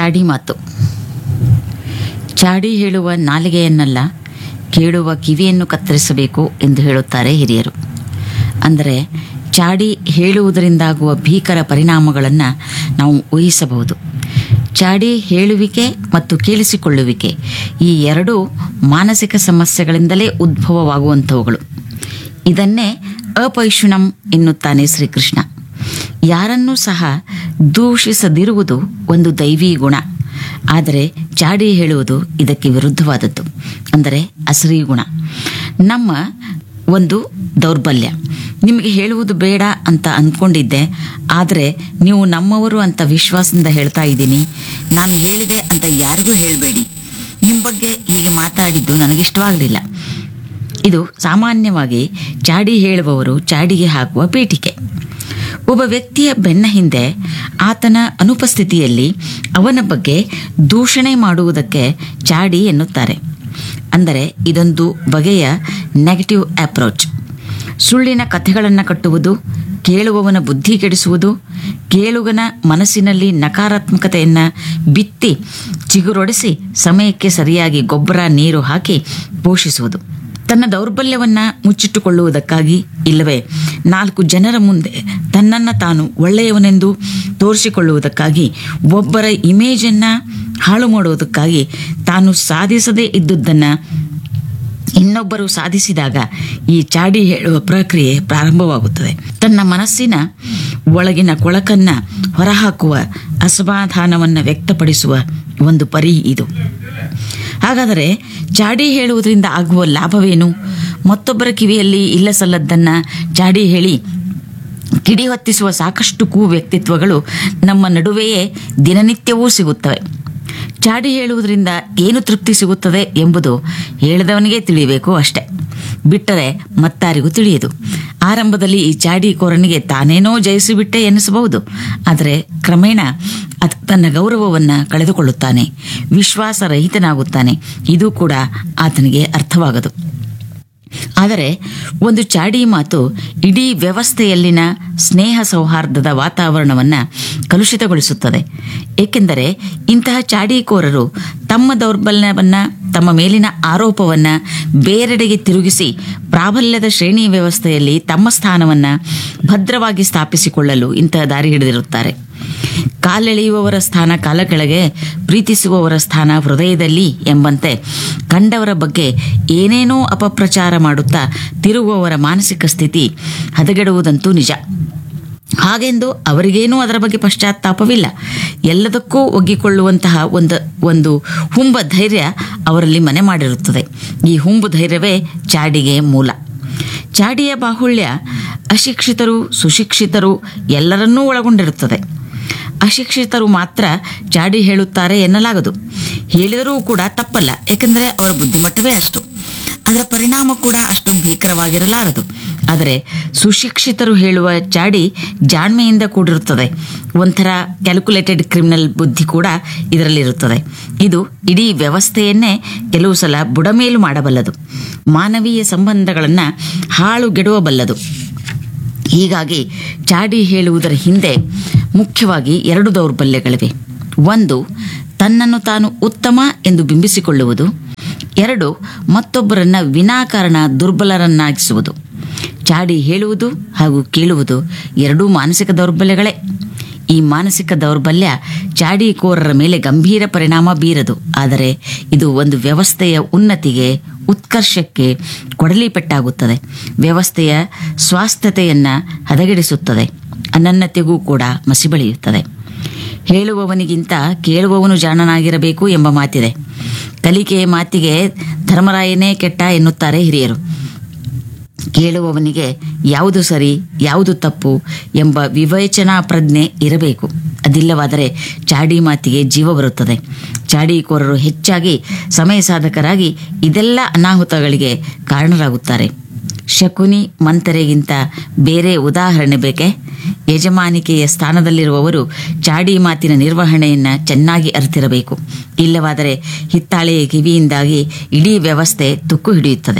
ಚಾಡಿ ಮಾತು ಚಾಡಿ ಹೇಳುವ ನಾಲಿಗೆಯನ್ನಲ್ಲ ಕೇಳುವ ಕಿವಿಯನ್ನು ಕತ್ತರಿಸಬೇಕು ಎಂದು ಹೇಳುತ್ತಾರೆ ಹಿರಿಯರು ಅಂದರೆ ಚಾಡಿ ಹೇಳುವುದರಿಂದಾಗುವ ಭೀಕರ ಪರಿಣಾಮಗಳನ್ನು ನಾವು ಊಹಿಸಬಹುದು ಚಾಡಿ ಹೇಳುವಿಕೆ ಮತ್ತು ಕೇಳಿಸಿಕೊಳ್ಳುವಿಕೆ ಈ ಎರಡೂ ಮಾನಸಿಕ ಸಮಸ್ಯೆಗಳಿಂದಲೇ ಉದ್ಭವವಾಗುವಂಥವುಗಳು ಇದನ್ನೇ ಅಪೈಶುಣಂ ಎನ್ನುತ್ತಾನೆ ಶ್ರೀಕೃಷ್ಣ ಯಾರನ್ನೂ ಸಹ ದೂಷಿಸದಿರುವುದು ಒಂದು ದೈವೀ ಗುಣ ಆದರೆ ಚಾಡಿ ಹೇಳುವುದು ಇದಕ್ಕೆ ವಿರುದ್ಧವಾದದ್ದು ಅಂದರೆ ಅಸರಿ ಗುಣ ನಮ್ಮ ಒಂದು ದೌರ್ಬಲ್ಯ ನಿಮಗೆ ಹೇಳುವುದು ಬೇಡ ಅಂತ ಅಂದ್ಕೊಂಡಿದ್ದೆ ಆದರೆ ನೀವು ನಮ್ಮವರು ಅಂತ ವಿಶ್ವಾಸದಿಂದ ಹೇಳ್ತಾ ಇದ್ದೀನಿ ನಾನು ಹೇಳಿದೆ ಅಂತ ಯಾರಿಗೂ ಹೇಳಬೇಡಿ ನಿಮ್ಮ ಬಗ್ಗೆ ಹೀಗೆ ಮಾತಾಡಿದ್ದು ನನಗಿಷ್ಟವಾಗಲಿಲ್ಲ ಇದು ಸಾಮಾನ್ಯವಾಗಿ ಚಾಡಿ ಹೇಳುವವರು ಚಾಡಿಗೆ ಹಾಕುವ ಪೀಠಿಕೆ ಒಬ್ಬ ವ್ಯಕ್ತಿಯ ಬೆನ್ನ ಹಿಂದೆ ಆತನ ಅನುಪಸ್ಥಿತಿಯಲ್ಲಿ ಅವನ ಬಗ್ಗೆ ದೂಷಣೆ ಮಾಡುವುದಕ್ಕೆ ಚಾಡಿ ಎನ್ನುತ್ತಾರೆ ಅಂದರೆ ಇದೊಂದು ಬಗೆಯ ನೆಗೆಟಿವ್ ಅಪ್ರೋಚ್ ಸುಳ್ಳಿನ ಕಥೆಗಳನ್ನು ಕಟ್ಟುವುದು ಕೇಳುವವನ ಬುದ್ಧಿ ಕೆಡಿಸುವುದು ಕೇಳುಗನ ಮನಸ್ಸಿನಲ್ಲಿ ನಕಾರಾತ್ಮಕತೆಯನ್ನು ಬಿತ್ತಿ ಚಿಗುರೊಡಿಸಿ ಸಮಯಕ್ಕೆ ಸರಿಯಾಗಿ ಗೊಬ್ಬರ ನೀರು ಹಾಕಿ ಪೋಷಿಸುವುದು ತನ್ನ ದೌರ್ಬಲ್ಯವನ್ನ ಮುಚ್ಚಿಟ್ಟುಕೊಳ್ಳುವುದಕ್ಕಾಗಿ ಇಲ್ಲವೇ ನಾಲ್ಕು ಜನರ ಮುಂದೆ ತನ್ನನ್ನು ತಾನು ಒಳ್ಳೆಯವನೆಂದು ತೋರಿಸಿಕೊಳ್ಳುವುದಕ್ಕಾಗಿ ಒಬ್ಬರ ಇಮೇಜನ್ನು ಹಾಳು ಮಾಡುವುದಕ್ಕಾಗಿ ತಾನು ಸಾಧಿಸದೇ ಇದ್ದುದನ್ನು ಇನ್ನೊಬ್ಬರು ಸಾಧಿಸಿದಾಗ ಈ ಚಾಡಿ ಹೇಳುವ ಪ್ರಕ್ರಿಯೆ ಪ್ರಾರಂಭವಾಗುತ್ತದೆ ತನ್ನ ಮನಸ್ಸಿನ ಒಳಗಿನ ಕೊಳಕನ್ನ ಹೊರಹಾಕುವ ಅಸಮಾಧಾನವನ್ನು ವ್ಯಕ್ತಪಡಿಸುವ ಒಂದು ಪರಿ ಇದು ಹಾಗಾದರೆ ಚಾಡಿ ಹೇಳುವುದರಿಂದ ಆಗುವ ಲಾಭವೇನು ಮತ್ತೊಬ್ಬರ ಕಿವಿಯಲ್ಲಿ ಇಲ್ಲ ಸಲ್ಲದ್ದನ್ನ ಚಾಡಿ ಹೇಳಿ ಕಿಡಿ ಹೊತ್ತಿಸುವ ಸಾಕಷ್ಟು ಕೂ ವ್ಯಕ್ತಿತ್ವಗಳು ನಮ್ಮ ನಡುವೆಯೇ ದಿನನಿತ್ಯವೂ ಸಿಗುತ್ತವೆ ಚಾಡಿ ಹೇಳುವುದರಿಂದ ಏನು ತೃಪ್ತಿ ಸಿಗುತ್ತದೆ ಎಂಬುದು ಹೇಳಿದವನಿಗೆ ತಿಳಿಯಬೇಕು ಅಷ್ಟೆ ಬಿಟ್ಟರೆ ಮತ್ತಾರಿಗೂ ತಿಳಿಯದು ಆರಂಭದಲ್ಲಿ ಈ ಚಾಡಿ ಕೋರನಿಗೆ ತಾನೇನೋ ಜಯಿಸಿಬಿಟ್ಟೆ ಎನ್ನಿಸಬಹುದು ಆದರೆ ಕ್ರಮೇಣ ಅದು ತನ್ನ ಗೌರವವನ್ನು ಕಳೆದುಕೊಳ್ಳುತ್ತಾನೆ ವಿಶ್ವಾಸರಹಿತನಾಗುತ್ತಾನೆ ಇದು ಕೂಡ ಆತನಿಗೆ ಅರ್ಥವಾಗದು ಆದರೆ ಒಂದು ಚಾಡಿ ಮಾತು ಇಡೀ ವ್ಯವಸ್ಥೆಯಲ್ಲಿನ ಸ್ನೇಹ ಸೌಹಾರ್ದದ ವಾತಾವರಣವನ್ನು ಕಲುಷಿತಗೊಳಿಸುತ್ತದೆ ಏಕೆಂದರೆ ಇಂತಹ ಚಾಡಿಕೋರರು ತಮ್ಮ ದೌರ್ಬಲ್ಯವನ್ನ ತಮ್ಮ ಮೇಲಿನ ಆರೋಪವನ್ನ ಬೇರೆಡೆಗೆ ತಿರುಗಿಸಿ ಪ್ರಾಬಲ್ಯದ ಶ್ರೇಣಿ ವ್ಯವಸ್ಥೆಯಲ್ಲಿ ತಮ್ಮ ಸ್ಥಾನವನ್ನ ಭದ್ರವಾಗಿ ಸ್ಥಾಪಿಸಿಕೊಳ್ಳಲು ಇಂತಹ ದಾರಿ ಹಿಡಿದಿರುತ್ತಾರೆ ಕಾಲೆಳೆಯುವವರ ಸ್ಥಾನ ಕಾಲ ಕೆಳಗೆ ಪ್ರೀತಿಸುವವರ ಸ್ಥಾನ ಹೃದಯದಲ್ಲಿ ಎಂಬಂತೆ ಕಂಡವರ ಬಗ್ಗೆ ಏನೇನೋ ಅಪಪ್ರಚಾರ ಮಾಡುತ್ತಾ ತಿರುಗುವವರ ಮಾನಸಿಕ ಸ್ಥಿತಿ ಹದಗೆಡುವುದಂತೂ ನಿಜ ಹಾಗೆಂದು ಅವರಿಗೇನೂ ಅದರ ಬಗ್ಗೆ ಪಶ್ಚಾತ್ತಾಪವಿಲ್ಲ ಎಲ್ಲದಕ್ಕೂ ಒಗ್ಗಿಕೊಳ್ಳುವಂತಹ ಒಂದು ಒಂದು ಹುಂಬ ಧೈರ್ಯ ಅವರಲ್ಲಿ ಮನೆ ಮಾಡಿರುತ್ತದೆ ಈ ಹುಂಬು ಧೈರ್ಯವೇ ಚಾಡಿಗೆ ಮೂಲ ಚಾಡಿಯ ಬಾಹುಳ್ಯ ಅಶಿಕ್ಷಿತರು ಸುಶಿಕ್ಷಿತರು ಎಲ್ಲರನ್ನೂ ಒಳಗೊಂಡಿರುತ್ತದೆ ಅಶಿಕ್ಷಿತರು ಮಾತ್ರ ಚಾಡಿ ಹೇಳುತ್ತಾರೆ ಎನ್ನಲಾಗದು ಹೇಳಿದರೂ ಕೂಡ ತಪ್ಪಲ್ಲ ಏಕೆಂದರೆ ಅವರ ಬುದ್ಧಿಮಟ್ಟವೇ ಅಷ್ಟು ಅದರ ಪರಿಣಾಮ ಕೂಡ ಅಷ್ಟೊಂದು ಭೀಕರವಾಗಿರಲಾರದು ಆದರೆ ಸುಶಿಕ್ಷಿತರು ಹೇಳುವ ಚಾಡಿ ಜಾಣ್ಮೆಯಿಂದ ಕೂಡಿರುತ್ತದೆ ಒಂಥರ ಕ್ಯಾಲ್ಕುಲೇಟೆಡ್ ಕ್ರಿಮಿನಲ್ ಬುದ್ಧಿ ಕೂಡ ಇದರಲ್ಲಿರುತ್ತದೆ ಇದು ಇಡೀ ವ್ಯವಸ್ಥೆಯನ್ನೇ ಕೆಲವು ಸಲ ಬುಡಮೇಲು ಮಾಡಬಲ್ಲದು ಮಾನವೀಯ ಸಂಬಂಧಗಳನ್ನು ಹಾಳುಗೆಡುವಬಲ್ಲದು ಹೀಗಾಗಿ ಚಾಡಿ ಹೇಳುವುದರ ಹಿಂದೆ ಮುಖ್ಯವಾಗಿ ಎರಡು ದೌರ್ಬಲ್ಯಗಳಿವೆ ಒಂದು ತನ್ನನ್ನು ತಾನು ಉತ್ತಮ ಎಂದು ಬಿಂಬಿಸಿಕೊಳ್ಳುವುದು ಎರಡು ಮತ್ತೊಬ್ಬರನ್ನ ವಿನಾಕಾರಣ ದುರ್ಬಲರನ್ನಾಗಿಸುವುದು ಚಾಡಿ ಹೇಳುವುದು ಹಾಗೂ ಕೇಳುವುದು ಎರಡೂ ಮಾನಸಿಕ ದೌರ್ಬಲ್ಯಗಳೇ ಈ ಮಾನಸಿಕ ದೌರ್ಬಲ್ಯ ಚಾಡಿಕೋರರ ಮೇಲೆ ಗಂಭೀರ ಪರಿಣಾಮ ಬೀರದು ಆದರೆ ಇದು ಒಂದು ವ್ಯವಸ್ಥೆಯ ಉನ್ನತಿಗೆ ಉತ್ಕರ್ಷಕ್ಕೆ ಕೊಡಲಿ ಪೆಟ್ಟಾಗುತ್ತದೆ ವ್ಯವಸ್ಥೆಯ ಸ್ವಾಸ್ಥ್ಯತೆಯನ್ನು ಹದಗೆಡಿಸುತ್ತದೆ ಅನನ್ಯತೆಗೂ ಕೂಡ ಮಸಿ ಬೆಳೆಯುತ್ತದೆ ಹೇಳುವವನಿಗಿಂತ ಕೇಳುವವನು ಜಾಣನಾಗಿರಬೇಕು ಎಂಬ ಮಾತಿದೆ ಕಲಿಕೆಯ ಮಾತಿಗೆ ಧರ್ಮರಾಯನೇ ಕೆಟ್ಟ ಎನ್ನುತ್ತಾರೆ ಹಿರಿಯರು ಕೇಳುವವನಿಗೆ ಯಾವುದು ಸರಿ ಯಾವುದು ತಪ್ಪು ಎಂಬ ವಿವೇಚನಾ ಪ್ರಜ್ಞೆ ಇರಬೇಕು ಅದಿಲ್ಲವಾದರೆ ಚಾಡಿ ಮಾತಿಗೆ ಜೀವ ಬರುತ್ತದೆ ಚಾಡಿಕೋರರು ಹೆಚ್ಚಾಗಿ ಸಮಯ ಸಾಧಕರಾಗಿ ಇದೆಲ್ಲ ಅನಾಹುತಗಳಿಗೆ ಕಾರಣರಾಗುತ್ತಾರೆ ಶಕುನಿ ಮಂತರೆಗಿಂತ ಬೇರೆ ಉದಾಹರಣೆ ಬೇಕೆ ಯಜಮಾನಿಕೆಯ ಸ್ಥಾನದಲ್ಲಿರುವವರು ಚಾಡಿ ಮಾತಿನ ನಿರ್ವಹಣೆಯನ್ನು ಚೆನ್ನಾಗಿ ಅರಿತಿರಬೇಕು ಇಲ್ಲವಾದರೆ ಹಿತ್ತಾಳೆಯ ಕಿವಿಯಿಂದಾಗಿ ಇಡೀ ವ್ಯವಸ್ಥೆ ತುಕ್ಕು ಹಿಡಿಯುತ್ತದೆ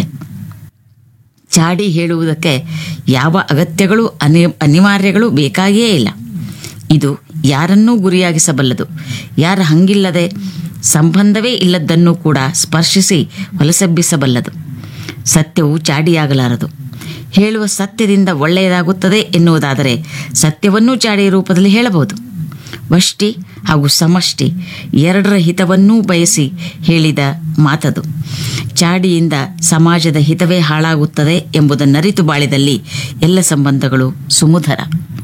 ಚಾಡಿ ಹೇಳುವುದಕ್ಕೆ ಯಾವ ಅಗತ್ಯಗಳು ಅನಿ ಅನಿವಾರ್ಯಗಳು ಬೇಕಾಗಿಯೇ ಇಲ್ಲ ಇದು ಯಾರನ್ನೂ ಗುರಿಯಾಗಿಸಬಲ್ಲದು ಯಾರ ಹಂಗಿಲ್ಲದೆ ಸಂಬಂಧವೇ ಇಲ್ಲದ್ದನ್ನು ಕೂಡ ಸ್ಪರ್ಶಿಸಿ ಹೊಲಸೆಬ್ಬಿಸಬಲ್ಲದು ಸತ್ಯವು ಚಾಡಿಯಾಗಲಾರದು ಹೇಳುವ ಸತ್ಯದಿಂದ ಒಳ್ಳೆಯದಾಗುತ್ತದೆ ಎನ್ನುವುದಾದರೆ ಸತ್ಯವನ್ನೂ ಚಾಡಿ ರೂಪದಲ್ಲಿ ಹೇಳಬಹುದು ವಷ್ಟಿ ಹಾಗೂ ಸಮಷ್ಟಿ ಎರಡರ ಹಿತವನ್ನೂ ಬಯಸಿ ಹೇಳಿದ ಮಾತದು ಚಾಡಿಯಿಂದ ಸಮಾಜದ ಹಿತವೇ ಹಾಳಾಗುತ್ತದೆ ಎಂಬುದನ್ನರಿತು ಬಾಳಿದಲ್ಲಿ ಎಲ್ಲ ಸಂಬಂಧಗಳು ಸುಮುಧರ